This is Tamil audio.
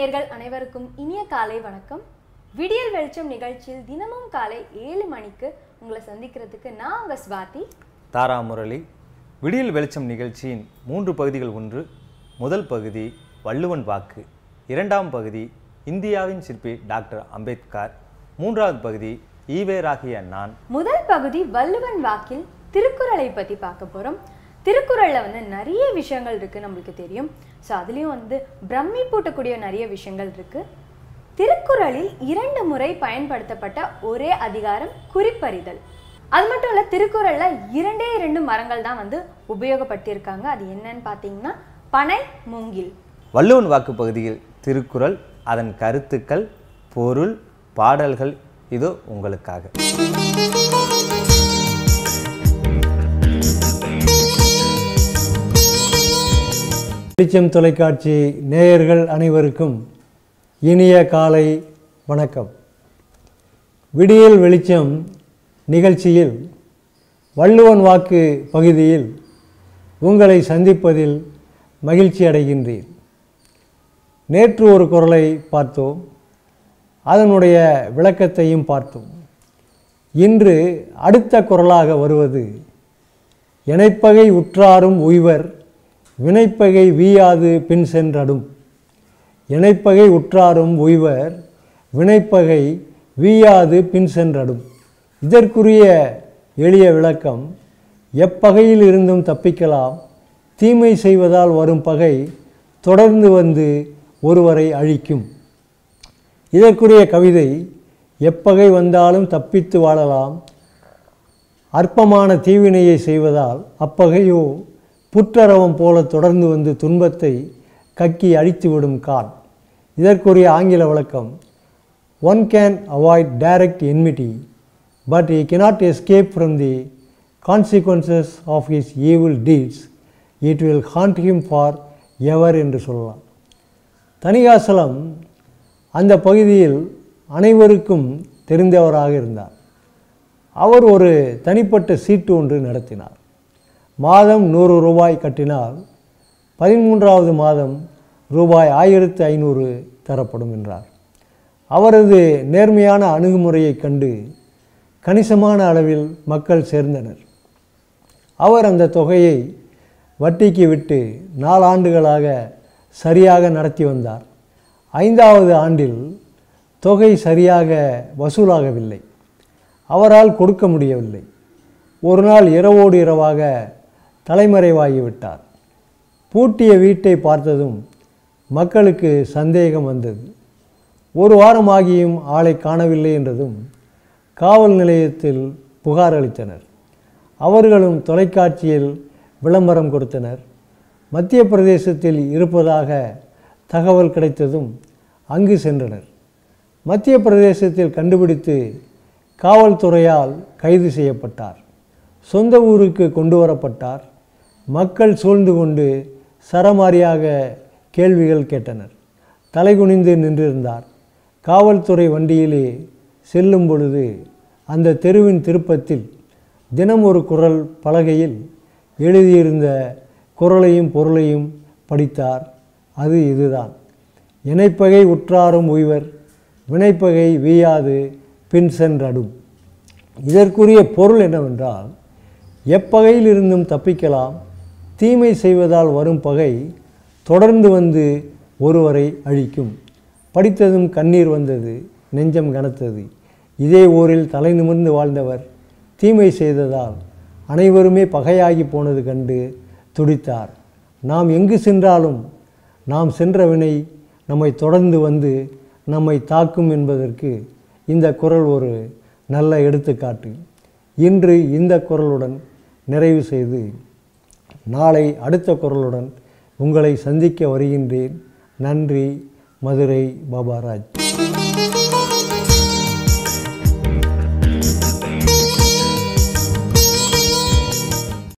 நேயர்கள் அனைவருக்கும் இனிய காலை வணக்கம் விடியல் வெளிச்சம் நிகழ்ச்சியில் தினமும் காலை ஏழு மணிக்கு உங்களை சந்திக்கிறதுக்கு நான் உங்க ஸ்வாதி தாரா முரளி விடியல் வெளிச்சம் நிகழ்ச்சியின் மூன்று பகுதிகள் ஒன்று முதல் பகுதி வள்ளுவன் வாக்கு இரண்டாம் பகுதி இந்தியாவின் சிற்பி டாக்டர் அம்பேத்கர் மூன்றாவது பகுதி ஈவேராகிய நான் முதல் பகுதி வள்ளுவன் வாக்கில் திருக்குறளை பத்தி பார்க்க போறோம் திருக்குறள்ல வந்து நிறைய விஷயங்கள் இருக்கு நம்மளுக்கு தெரியும் ஸோ அதுலயும் வந்து பிரம்மி பூட்டக்கூடிய நிறைய விஷயங்கள் இருக்கு திருக்குறளில் இரண்டு முறை பயன்படுத்தப்பட்ட ஒரே அதிகாரம் குறிப்பறிதல் அது மட்டும் இல்ல திருக்குறள்ல இரண்டே இரண்டு மரங்கள் தான் வந்து உபயோகப்படுத்தியிருக்காங்க அது என்னன்னு பார்த்தீங்கன்னா பனை மூங்கில் வள்ளுவன் வாக்கு பகுதியில் திருக்குறள் அதன் கருத்துக்கள் பொருள் பாடல்கள் இதோ உங்களுக்காக வெளிச்சம் தொலைக்காட்சி நேயர்கள் அனைவருக்கும் இனிய காலை வணக்கம் விடியல் வெளிச்சம் நிகழ்ச்சியில் வள்ளுவன் வாக்கு பகுதியில் உங்களை சந்திப்பதில் மகிழ்ச்சி அடைகின்றேன் நேற்று ஒரு குரலை பார்த்தோம் அதனுடைய விளக்கத்தையும் பார்த்தோம் இன்று அடுத்த குரலாக வருவது இணைப்பகை உற்றாரும் உய்வர் வினைப்பகை வீயாது பின் சென்றடும் இணைப்பகை உற்றாரும் உய்வர் வினைப்பகை வீயாது பின் சென்றடும் இதற்குரிய எளிய விளக்கம் எப்பகையில் இருந்தும் தப்பிக்கலாம் தீமை செய்வதால் வரும் பகை தொடர்ந்து வந்து ஒருவரை அழிக்கும் இதற்குரிய கவிதை எப்பகை வந்தாலும் தப்பித்து வாழலாம் அற்பமான தீவினையை செய்வதால் அப்பகையோ புற்றரவம் போல தொடர்ந்து வந்து துன்பத்தை கக்கி அழித்துவிடும் கான் இதற்குரிய ஆங்கில விளக்கம் one can avoid direct enmity but he cannot escape from the consequences of his evil deeds it will haunt him for ever என்று சொல்லலாம் தணிகாசலம் அந்த பகுதியில் அனைவருக்கும் தெரிந்தவராக இருந்தார் அவர் ஒரு தனிப்பட்ட சீட்டு ஒன்று நடத்தினார் மாதம் நூறு ரூபாய் கட்டினால் பதிமூன்றாவது மாதம் ரூபாய் ஆயிரத்து ஐநூறு தரப்படும் என்றார் அவரது நேர்மையான அணுகுமுறையைக் கண்டு கணிசமான அளவில் மக்கள் சேர்ந்தனர் அவர் அந்த தொகையை வட்டிக்கு விட்டு நாலாண்டுகளாக சரியாக நடத்தி வந்தார் ஐந்தாவது ஆண்டில் தொகை சரியாக வசூலாகவில்லை அவரால் கொடுக்க முடியவில்லை ஒரு நாள் இரவோடு இரவாக தலைமறைவாகிவிட்டார் பூட்டிய வீட்டை பார்த்ததும் மக்களுக்கு சந்தேகம் வந்தது ஒரு வாரமாகியும் ஆளை காணவில்லை என்றதும் காவல் நிலையத்தில் புகார் அளித்தனர் அவர்களும் தொலைக்காட்சியில் விளம்பரம் கொடுத்தனர் மத்திய பிரதேசத்தில் இருப்பதாக தகவல் கிடைத்ததும் அங்கு சென்றனர் மத்திய பிரதேசத்தில் கண்டுபிடித்து காவல்துறையால் கைது செய்யப்பட்டார் சொந்த ஊருக்கு கொண்டு வரப்பட்டார் மக்கள் சூழ்ந்து கொண்டு சரமாரியாக கேள்விகள் கேட்டனர் தலைகுனிந்து நின்றிருந்தார் காவல்துறை வண்டியிலே செல்லும் பொழுது அந்த தெருவின் திருப்பத்தில் தினம் ஒரு குரல் பலகையில் எழுதியிருந்த குரலையும் பொருளையும் படித்தார் அது இதுதான் இணைப்பகை உற்றாரும் உய்வர் வினைப்பகை வீயாது பின் சென்றடும் இதற்குரிய பொருள் என்னவென்றால் எப்பகையில் இருந்தும் தப்பிக்கலாம் தீமை செய்வதால் வரும் பகை தொடர்ந்து வந்து ஒருவரை அழிக்கும் படித்ததும் கண்ணீர் வந்தது நெஞ்சம் கனத்தது இதே ஊரில் தலை நிமிர்ந்து வாழ்ந்தவர் தீமை செய்ததால் அனைவருமே பகையாகி போனது கண்டு துடித்தார் நாம் எங்கு சென்றாலும் நாம் சென்ற வினை நம்மை தொடர்ந்து வந்து நம்மை தாக்கும் என்பதற்கு இந்த குரல் ஒரு நல்ல எடுத்துக்காட்டு இன்று இந்த குரலுடன் நிறைவு செய்து நாளை அடுத்த குரலுடன் உங்களை சந்திக்க வருகின்றேன் நன்றி மதுரை பாபாராஜ்